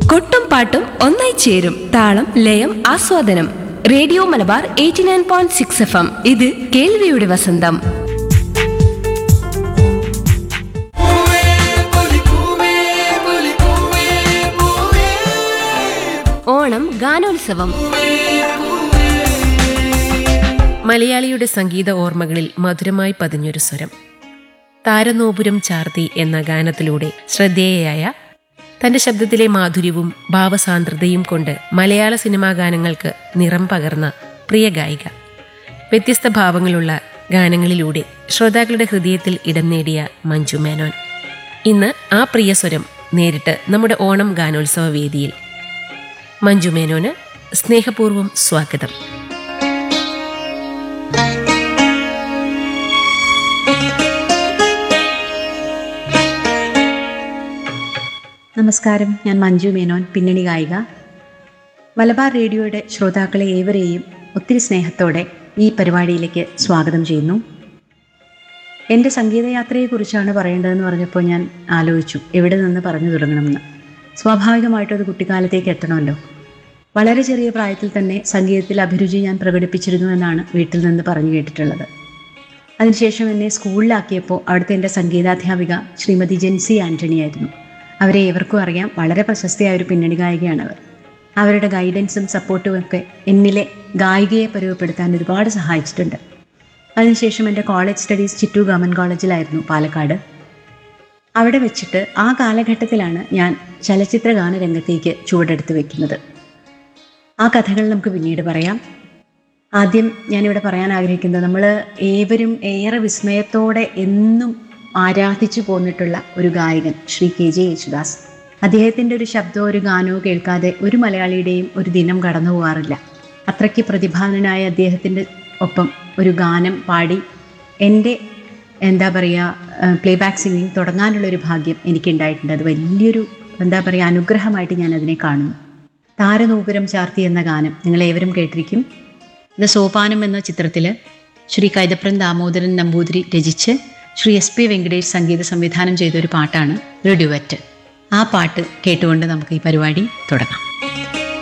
കൊട്ടും പാട്ടും ഒന്നായി ചേരും താളം ലയം ആസ്വാദനം radio Malabar eighty nine point six F M ഇത് കേൾവിയുടെ വസന്തം ഓണം ഗാനോത്സവം മലയാളിയുടെ സംഗീത ഓർമ്മകളിൽ മധുരമായി പതിഞ്ഞൊരു സ്വരം താരനോപുരം ചാർത്തി എന്ന ഗാനത്തിലൂടെ ശ്രദ്ധേയയായ തന്റെ ശബ്ദത്തിലെ മാധുര്യവും ഭാവസാന്ദ്രതയും കൊണ്ട് മലയാള സിനിമാ ഗാനങ്ങൾക്ക് നിറം പകർന്ന പ്രിയ ഗായിക വ്യത്യസ്ത ഭാവങ്ങളുള്ള ഗാനങ്ങളിലൂടെ ശ്രോതാക്കളുടെ ഹൃദയത്തിൽ ഇടം നേടിയ മഞ്ജു മേനോൻ ഇന്ന് ആ പ്രിയ സ്വരം നേരിട്ട് നമ്മുടെ ഓണം ഗാനോത്സവ വേദിയിൽ മഞ്ജു മേനോന് സ്നേഹപൂർവ്വം സ്വാഗതം നമസ്കാരം ഞാൻ മഞ്ജു മേനോൻ പിന്നണി ഗായിക മലബാർ റേഡിയോയുടെ ശ്രോതാക്കളെ ഏവരെയും ഒത്തിരി സ്നേഹത്തോടെ ഈ പരിപാടിയിലേക്ക് സ്വാഗതം ചെയ്യുന്നു എൻ്റെ സംഗീതയാത്രയെക്കുറിച്ചാണ് പറയേണ്ടതെന്ന് പറഞ്ഞപ്പോൾ ഞാൻ ആലോചിച്ചു എവിടെ നിന്ന് പറഞ്ഞു തുടങ്ങണമെന്ന് സ്വാഭാവികമായിട്ടും അത് കുട്ടിക്കാലത്തേക്ക് എത്തണമല്ലോ വളരെ ചെറിയ പ്രായത്തിൽ തന്നെ സംഗീതത്തിൽ അഭിരുചി ഞാൻ പ്രകടിപ്പിച്ചിരുന്നു എന്നാണ് വീട്ടിൽ നിന്ന് പറഞ്ഞു കേട്ടിട്ടുള്ളത് അതിനുശേഷം എന്നെ സ്കൂളിലാക്കിയപ്പോൾ അവിടുത്തെ എൻ്റെ സംഗീതാധ്യാപിക ശ്രീമതി ജെൻസി ആൻ്റണി ആയിരുന്നു അവരെ ഏവർക്കും അറിയാം വളരെ പ്രശസ്തിയായ ഒരു പിന്നണി ഗായികയാണ് അവർ അവരുടെ ഗൈഡൻസും സപ്പോർട്ടും ഒക്കെ എന്നിലെ ഗായികയെ പരുവപ്പെടുത്താൻ ഒരുപാട് സഹായിച്ചിട്ടുണ്ട് അതിനുശേഷം എൻ്റെ കോളേജ് സ്റ്റഡീസ് ചിറ്റൂർ ഗവൺമെൻറ് കോളേജിലായിരുന്നു പാലക്കാട് അവിടെ വെച്ചിട്ട് ആ കാലഘട്ടത്തിലാണ് ഞാൻ ചലച്ചിത്ര ഗാന രംഗത്തേക്ക് ചുവടെടുത്ത് വെക്കുന്നത് ആ കഥകൾ നമുക്ക് പിന്നീട് പറയാം ആദ്യം ഞാനിവിടെ പറയാൻ ആഗ്രഹിക്കുന്നത് നമ്മൾ ഏവരും ഏറെ വിസ്മയത്തോടെ എന്നും ആരാധിച്ചു പോന്നിട്ടുള്ള ഒരു ഗായകൻ ശ്രീ കെ ജെ യേശുദാസ് അദ്ദേഹത്തിൻ്റെ ഒരു ശബ്ദമോ ഒരു ഗാനമോ കേൾക്കാതെ ഒരു മലയാളിയുടെയും ഒരു ദിനം കടന്നു പോകാറില്ല അത്രയ്ക്ക് പ്രതിഭാവനായ അദ്ദേഹത്തിൻ്റെ ഒപ്പം ഒരു ഗാനം പാടി എൻ്റെ എന്താ പറയുക പ്ലേ ബാക്ക് സിംഗിങ് തുടങ്ങാനുള്ള ഒരു ഭാഗ്യം എനിക്കുണ്ടായിട്ടുണ്ട് അത് വലിയൊരു എന്താ പറയുക അനുഗ്രഹമായിട്ട് ഞാൻ അതിനെ കാണുന്നു താരനൂപുരം ചാർത്തി എന്ന ഗാനം നിങ്ങളേവരും കേട്ടിരിക്കും ഇത് സോപാനം എന്ന ചിത്രത്തിൽ ശ്രീ കൈതപ്രൻ ദാമോദരൻ നമ്പൂതിരി രചിച്ച് ശ്രീ എസ് പി വെങ്കടേഷ് സംഗീത സംവിധാനം ചെയ്ത ഒരു പാട്ടാണ് ഒരു ഡ്യുവറ്റ് ആ പാട്ട് കേട്ടുകൊണ്ട് നമുക്ക് ഈ പരിപാടി തുടങ്ങാം